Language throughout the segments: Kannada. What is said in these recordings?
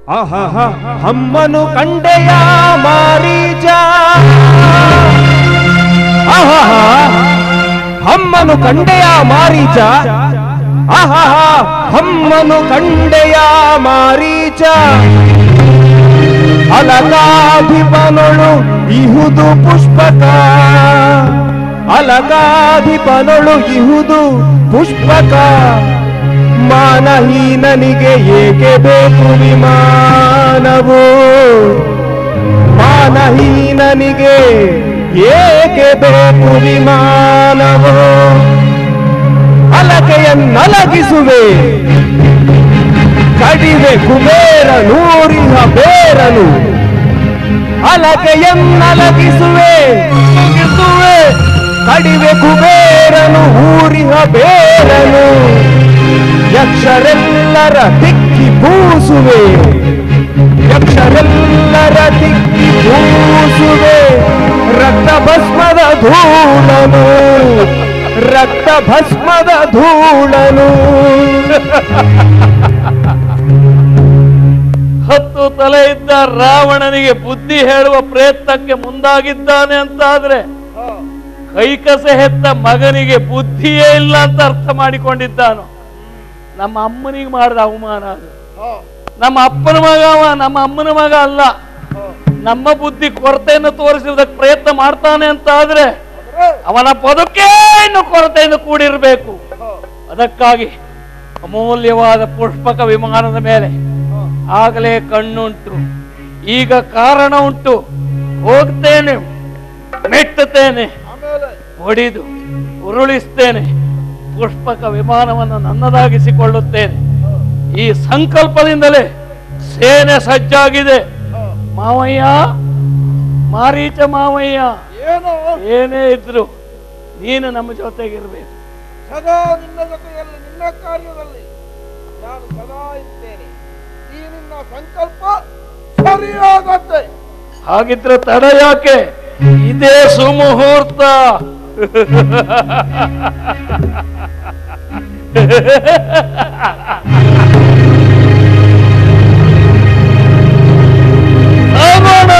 ಆಹಹ ಹಮ್ಮನು ಕಂಡೆಯ ಮಾರೀಚ ಆಹಹ ಹಮ್ಮನು ಕಂಡೆಯ ಮಾರೀಚ ಆಹಹ ಹಮ್ಮನು ಕಂಡೆಯ ಮಾರೀಚ ಅಲಗಾಧಿಪನೊಳು ಇಹುದು ಪುಷ್ಪಕ ಅಲಗಾಧಿಪನೊಳು ಇಹುದು ಪುಷ್ಪಕ ಮಾನಹೀನನಿಗೆ ಏಕೆ ಬೇಕು ವಿಮಾನವು ಮಾನಹೀನನಿಗೆ ಏಕೆ ಬೇಕು ವಿಮಾನವು ಅಲಕೆಯನ್ನಲಗಿಸುವೆ ಕಡಿವೆ ಕುಬೇರ ನೂರಿನ ಬೇರನು ಅಲಕೆಯನ್ನಲಗಿಸುವೆ ಮುಗಿಸುವೆ ಕಡಿವೆ ಕುಬೇರನು ಊರಿನ ಬೇರನು ಯಕ್ಷರೆಲ್ಲರ ತಿಕ್ಕಿ ಪೂಸುವೆ ಯಕ್ಷರೆಲ್ಲರ ತಿಕ್ಕಿ ಪೂಸುವೆ ರಕ್ತ ಭಸ್ಮದ ಧೂಳನು ರಕ್ತ ಭಸ್ಮದ ಧೂಳನು ಹತ್ತು ತಲೆ ಇದ್ದ ರಾವಣನಿಗೆ ಬುದ್ಧಿ ಹೇಳುವ ಪ್ರಯತ್ನಕ್ಕೆ ಮುಂದಾಗಿದ್ದಾನೆ ಅಂತಾದ್ರೆ ಕೈಕಸೆ ಹೆತ್ತ ಮಗನಿಗೆ ಬುದ್ಧಿಯೇ ಇಲ್ಲ ಅಂತ ಅರ್ಥ ಮಾಡಿಕೊಂಡಿದ್ದಾನು ನಮ್ಮ ಅಮ್ಮನಿಗೆ ಮಾಡಿದ ಅವಮಾನ ಅದು ನಮ್ಮ ಅಪ್ಪನ ಮಗ ಅವ ನಮ್ಮ ಅಮ್ಮನ ಮಗ ಅಲ್ಲ ನಮ್ಮ ಬುದ್ಧಿ ಕೊರತೆಯನ್ನು ತೋರಿಸುವುದಕ್ಕೆ ಪ್ರಯತ್ನ ಮಾಡ್ತಾನೆ ಅಂತ ಆದ್ರೆ ಅವನ ಬದುಕೇ ಇನ್ನು ಕೊರತೆಯಿಂದ ಕೂಡಿರಬೇಕು ಅದಕ್ಕಾಗಿ ಅಮೂಲ್ಯವಾದ ಪುಷ್ಪಕ ವಿಮಾನದ ಮೇಲೆ ಆಗಲೇ ಕಣ್ಣುಂಟು ಈಗ ಕಾರಣ ಉಂಟು ಹೋಗ್ತೇನೆ ಮೆಟ್ಟುತ್ತೇನೆ ಹೊಡಿದು ಉರುಳಿಸ್ತೇನೆ ಪುಷ್ಪಕ ವಿಮಾನವನ್ನು ನನ್ನದಾಗಿಸಿಕೊಳ್ಳುತ್ತೇನೆ ಈ ಸಂಕಲ್ಪದಿಂದಲೇ ಸೇನೆ ಸಜ್ಜಾಗಿದೆ ಮಾವಯ್ಯ ಮಾರೀಚ ಮಾವಯ್ಯ ಏನೋ ಏನೇ ಇದ್ರು ನೀನು ನಮ್ಮ ಜೊತೆಗಿರ್ಬೇಕು ಸದಾ ನಿನ್ನ ಜೊತೆಯಲ್ಲಿ ನಿನ್ನ ಕಾರ್ಯದಲ್ಲಿ ನಾನು ಸದಾ ಇರ್ತೇನೆ ಈ ನಿನ್ನ ಸಂಕಲ್ಪ ಸರಿಯಾಗತ್ತೆ ಹಾಗಿದ್ರೆ ತಡ ಯಾಕೆ ಇದೇ ಸುಮುಹೂರ್ತ ಹೋಗೋಣ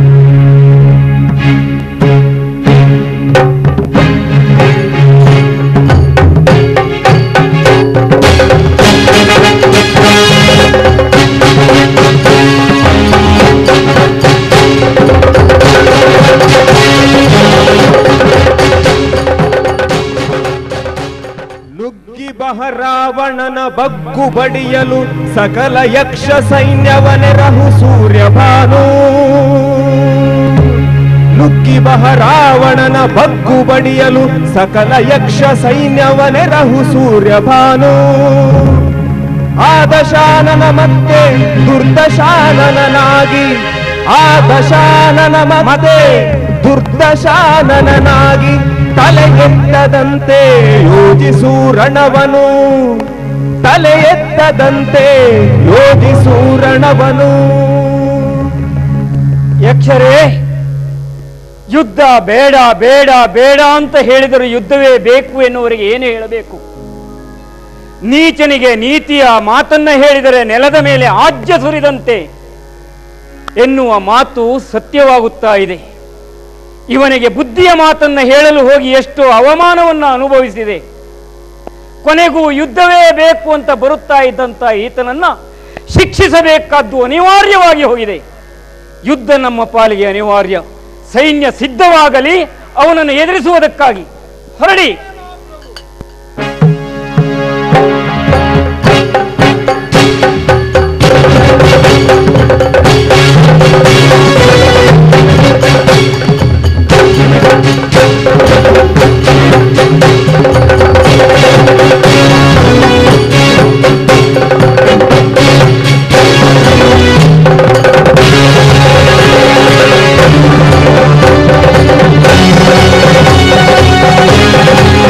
ನುಗ್ಗಿ ಬಹರಾವಣನ ಬಗ್ಗು ಬಡಿಯಲು ಸಕಲ ಯಕ್ಷ ಸೈನ್ಯವನೆರಹು ಸೂರ್ಯಭಾನು ನುಗ್ಗಿ ಬಹರಾವಣನ ಬಗ್ಗು ಬಡಿಯಲು ಸಕಲ ಯಕ್ಷ ಸೈನ್ಯವನೆರಹು ಸೂರ್ಯಭಾನು ಆದಶಾನನ ಮತ್ತೆ ದುರ್ದಶಾನನಾಗಿ ಆದಶಾನನ ಮತ್ತೆ ದುರ್ದಶಾನನಾಗಿ ತಲೆ ಎತ್ತದಂತೆ ಯೋಜಿಸು ರಣವನು ತಲೆ ಎತ್ತದಂತೆ ಯೋಜಿಸು ರಣವನು ಯಕ್ಷರೇ ಯುದ್ಧ ಬೇಡ ಬೇಡ ಬೇಡ ಅಂತ ಹೇಳಿದರೂ ಯುದ್ಧವೇ ಬೇಕು ಎನ್ನುವರಿಗೆ ಏನು ಹೇಳಬೇಕು ನೀಚನಿಗೆ ನೀತಿಯ ಮಾತನ್ನ ಹೇಳಿದರೆ ನೆಲದ ಮೇಲೆ ಆಜ್ಯ ಸುರಿದಂತೆ ಎನ್ನುವ ಮಾತು ಸತ್ಯವಾಗುತ್ತಾ ಇದೆ ಇವನಿಗೆ ಬುದ್ಧಿಯ ಮಾತನ್ನ ಹೇಳಲು ಹೋಗಿ ಎಷ್ಟು ಅವಮಾನವನ್ನು ಅನುಭವಿಸಿದೆ ಕೊನೆಗೂ ಯುದ್ಧವೇ ಬೇಕು ಅಂತ ಬರುತ್ತಾ ಇದ್ದಂತ ಈತನನ್ನ ಶಿಕ್ಷಿಸಬೇಕಾದ್ದು ಅನಿವಾರ್ಯವಾಗಿ ಹೋಗಿದೆ ಯುದ್ಧ ನಮ್ಮ ಪಾಲಿಗೆ ಅನಿವಾರ್ಯ ಸೈನ್ಯ ಸಿದ್ಧವಾಗಲಿ ಅವನನ್ನು ಎದುರಿಸುವುದಕ್ಕಾಗಿ ಹೊರಡಿ ನುಗ್ಗಿ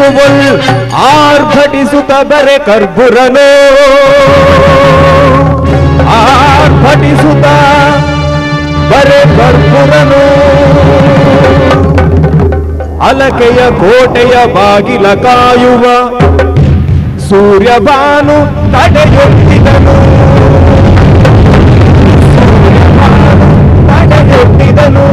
ಬೆಳಗುವಲ್ ಆರ್ಭಟಿಸುತ್ತ ಬರೆ ಕರ್ಬುರನೋ ಆರ್ಭಟಿಸುತ್ತ ಬರೆ ಕರ್ಪುರನೋ ಅಲಕೆಯ ಕೋಟೆಯ ಬಾಗಿಲ ಕಾಯುವ ಸೂರ್ಯಭಾನು ತಡೆಯೊಡ್ಡಿದನು ಸೂರ್ಯಭಾನು ತಡೆಯೊಡ್ಡಿದನು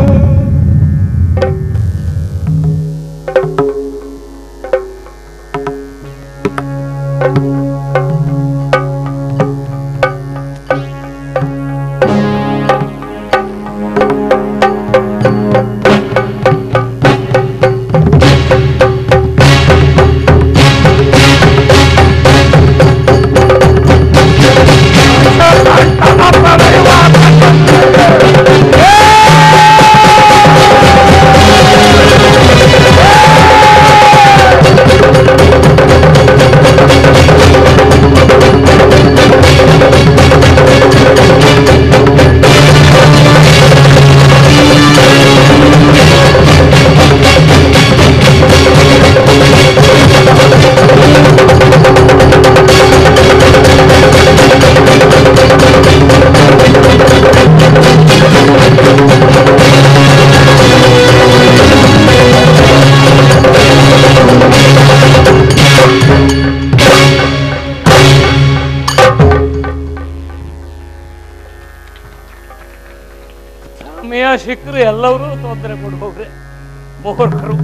ಸಮಯ ಸಿಕ್ಕರೆ ಎಲ್ಲರೂ ತೊಂದರೆ ಕೊಡುವವ್ರೆ ಮೂರ್ಖರು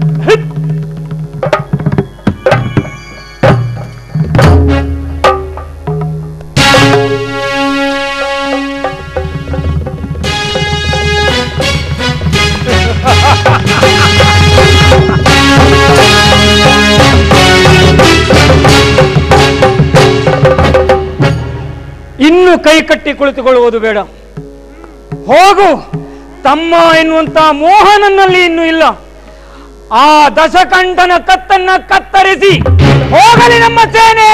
ಇನ್ನು ಕೈ ಕಟ್ಟಿ ಕುಳಿತುಕೊಳ್ಳುವುದು ಬೇಡ ಹೋಗು ತಮ್ಮ ಎನ್ನುವಂತ ಮೋಹನನ್ನಲ್ಲಿ ಇನ್ನೂ ಇಲ್ಲ ಆ ದಶಕಂಠನ ಕತ್ತನ್ನ ಕತ್ತರಿಸಿ ಹೋಗಲಿ ನಮ್ಮ ಸೇನೆ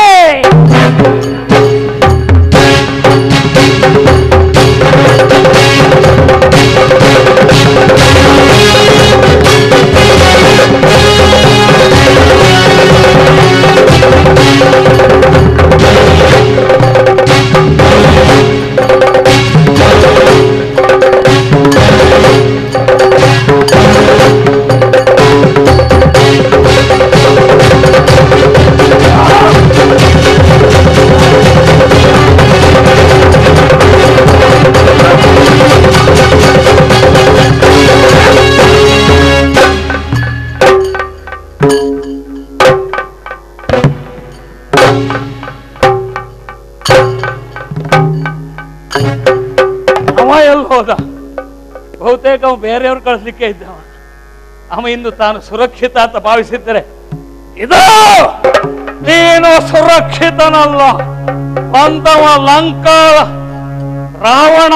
ಅವ ಎಲ್ಲಿ ಹೋದ ಬಹುತೇಕ ಅವ ಬೇರೆಯವ್ರು ಕಳಿಸ್ಲಿಕ್ಕೆ ಇದ್ದವ ಅವ ಇಂದು ತಾನು ಸುರಕ್ಷಿತ ಅಂತ ಭಾವಿಸಿದ್ದರೆ ಇದು ನೀನು ಸುರಕ್ಷಿತನಲ್ಲ ಬಂದವ ಲಂಕ ರಾವಣ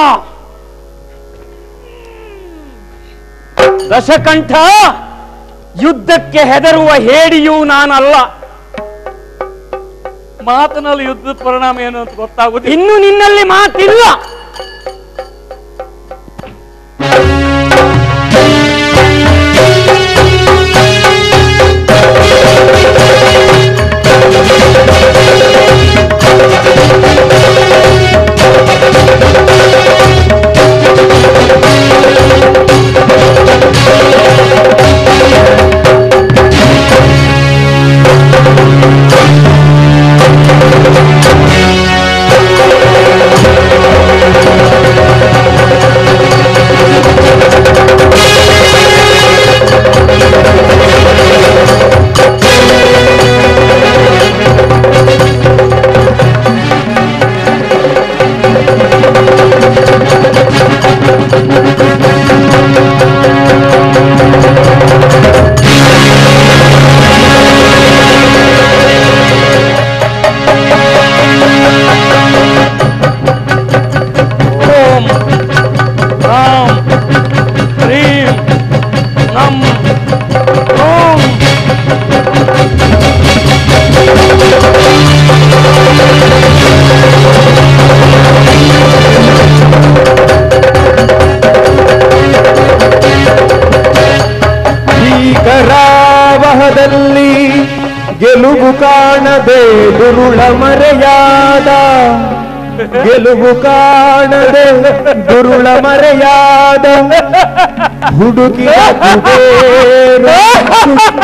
ದಶಕಂಠ ಯುದ್ಧಕ್ಕೆ ಹೆದರುವ ಹೇಡಿಯೂ ನಾನಲ್ಲ ಮಾತಿನಲ್ಲಿ ಯುದ್ಧದ ಪರಿಣಾಮ ಏನು ಅಂತ ಗೊತ್ತಾಗುದಿಲ್ಲ ಇನ್ನು ನಿನ್ನಲ್ಲಿ ಮಾತಿಲ್ಲ ಓಂ ರಾಮ್ ಹ್ರೀಂ ನಮ್ ಓಂ ಭೀಕರಾವಹದಲ್ಲಿ ಗೆಲುವು ಕಾಣದೆ ದುರುಳ ಮರೆಯಾದ ಗೆಲುವು ಕಾಣದೆ ದುರುಳ ಮರೆಯಾದ ಹುಡುಕಿದ ಕುಬೇರ ಸುತ್ತ.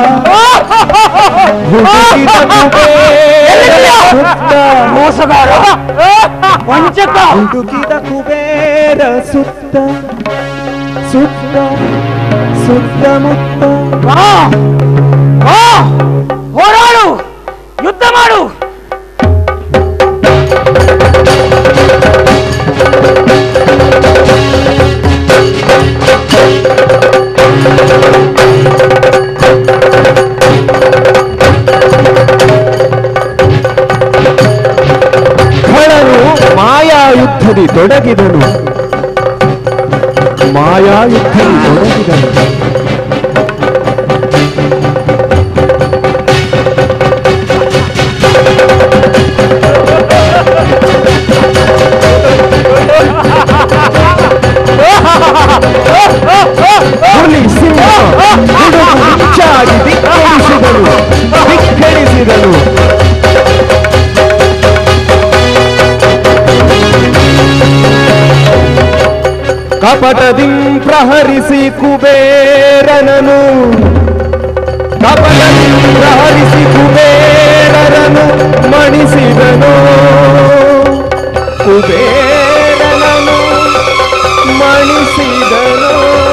ಹುಡುಕಿದ ಕುಬೇರ ಸುತ್ತ. ಮೋಸಗಾರ ವಂಚಕ ಹುಡುಕಿದ ಕುಬೇರ ಸುತ್ತ ಸುತ್ತ ಸುತ್ತಮುತ್ತ ಬಾ ಬಾ ಹೋರಾಡು ಯುದ್ಧ ಮಾಡು ಖಳನು ಮಾಯಾಯುದ್ಧದಿ ತೊಡಗಿದನು ಮಾಯಾಯುದ್ಧದಿ ತೊಡಗಿದನು ಹುಲಿ ಸಿಂಹ ಗುಡುಗು ಮಿಂಚಾಗಿ ಧಿಕ್ಕರಿಸಿದನು ಧಿಕ್ಕರಿಸಿದನು ಕಪಟದಿಂ ಪ್ರಹರಿಸಿ ಕುಬೇರನನು ಕಪಟದಿಂ ಪ್ರಹರಿಸಿ ಕುಬೇರನನು ಮಣಿಸಿದನು ಕುಬೇರನನು ಮಣಿಸಿದನು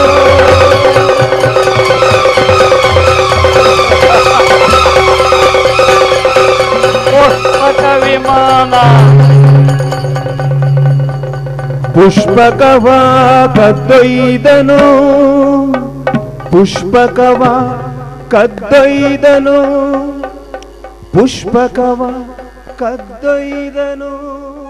ಪುಷ್ಪಕ ವಿಮಾನ ಪುಷ್ಪಕವ ಕದ್ದೊಯ್ದನು ಪುಷ್ಪಕವ ಕದ್ದೊಯ್ದನು ಪುಷ್ಪಕವ ಕದ್ದೊಯ್ದನು